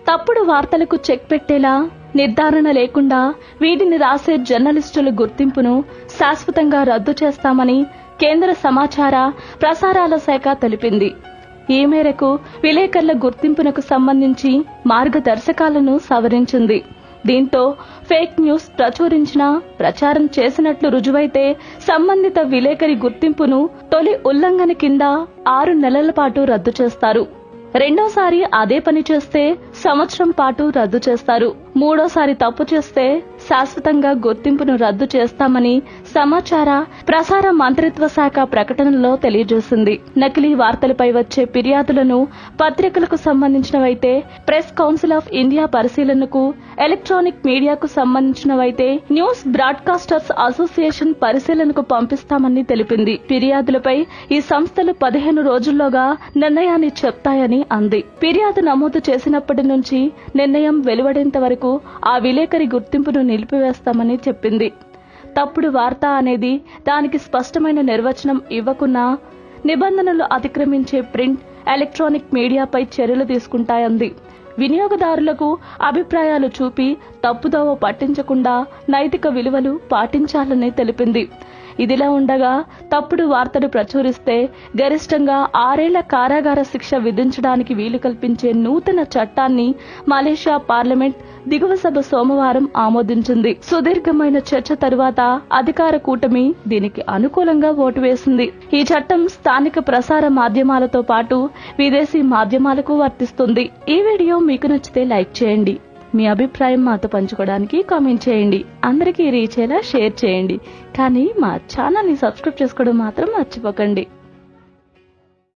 తప్పుడు వార్తలకు చెక్ పెట్టేలా నిర్ధారణ లేకుండా వీటిని రాసే జర్నలిస్టుల గుర్తింపును శాశ్వతంగా రద్దు చేస్తామని కేంద్ర సమాచార ప్రసారాల శాఖ తెలిపింది ఈ మేరకు విలేకరుల గుర్తింపునకు సంబంధించి మార్గదర్శకాలను సవరించింది దీంతో ఫేక్ న్యూస్ ప్రచురించిన ప్రచారం చేసినట్లు రుజువైతే సంబంధిత విలేకరి గుర్తింపును తొలి ఉల్లంఘన కింద ఆరు నెలల పాటు రద్దు చేస్తారు రెండోసారి అదే పని చేస్తే సంవత్సరం పాటు రద్దు చేస్తారు మూడోసారి తప్పు చేస్తే శాశ్వతంగా గుర్తింపును రద్దు చేస్తామని సమాచార ప్రసార మంత్రిత్వ శాఖ ప్రకటనలో తెలియజేసింది నకిలీ వార్తలపై వచ్చే ఫిర్యాదులను పత్రికలకు సంబంధించినవైతే ప్రెస్ కౌన్సిల్ ఆఫ్ ఇండియా పరిశీలనకు ఎలక్ట్రానిక్ మీడియాకు సంబంధించినవైతే న్యూస్ బ్రాడ్కాస్టర్స్ అసోసియేషన్ పరిశీలనకు పంపిస్తామని తెలిపింది ఫిర్యాదులపై ఈ సంస్థలు పదిహేను రోజుల్లోగా నిర్ణయాన్ని చెప్తాయని అంది ఫిర్యాదు నమోదు చేసినప్పటి నుంచి నిర్ణయం వెలువడేంత వరకు ఆ విలేకరి గుర్తింపును నిలిపివేస్తామని చెప్పింది తప్పుడు వార్త అనేది దానికి స్పష్టమైన నిర్వచనం ఇవ్వకున్నా నిబంధనలు అతిక్రమించే ప్రింట్ ఎలక్ట్రానిక్ మీడియాపై చర్యలు తీసుకుంటాయంది వినియోగదారులకు అభిప్రాయాలు చూపి తప్పుదోవ పట్టించకుండా నైతిక విలువలు పాటించాలని తెలిపింది ఇదిలా ఉండగా తప్పుడు వార్తలు ప్రచురిస్తే గరిష్టంగా ఆరేళ్ల కారాగార శిక్ష విధించడానికి వీలు కల్పించే నూతన చట్టాన్ని మలేషియా పార్లమెంట్ దిగువ సభ సోమవారం ఆమోదించింది సుదీర్ఘమైన చర్చ తరువాత అధికార కూటమి దీనికి అనుకూలంగా ఓటు వేసింది ఈ చట్టం స్థానిక ప్రసార మాధ్యమాలతో పాటు విదేశీ మాధ్యమాలకు వర్తిస్తుంది ఈ వీడియో మీకు నచ్చితే లైక్ చేయండి మీ అభిప్రాయం మాతో పంచుకోవడానికి కామెంట్ చేయండి అందరికీ రీచ్ అయ్యేలా షేర్ చేయండి కానీ మా ఛానల్ని సబ్స్క్రైబ్ చేసుకోవడం మాత్రం మర్చిపోకండి